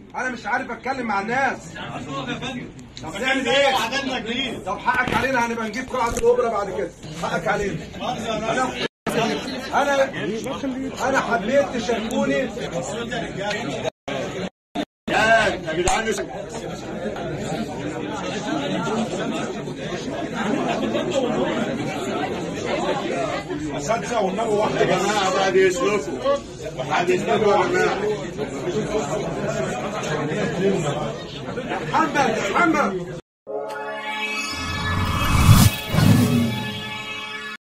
انا مش عارف اتكلم مع الناس طب نعمل ايه؟ عددنا كبير طب حقك علينا هنبقى نجيب قاعة الاوبرا بعد كده حقك علينا انا انا انا حبيت تشاركوني يا جدعان مش اساتذه والنبي يا واحده جماعه بعد يسلكوا بعد يسلكوا يا جماعه محمد محمد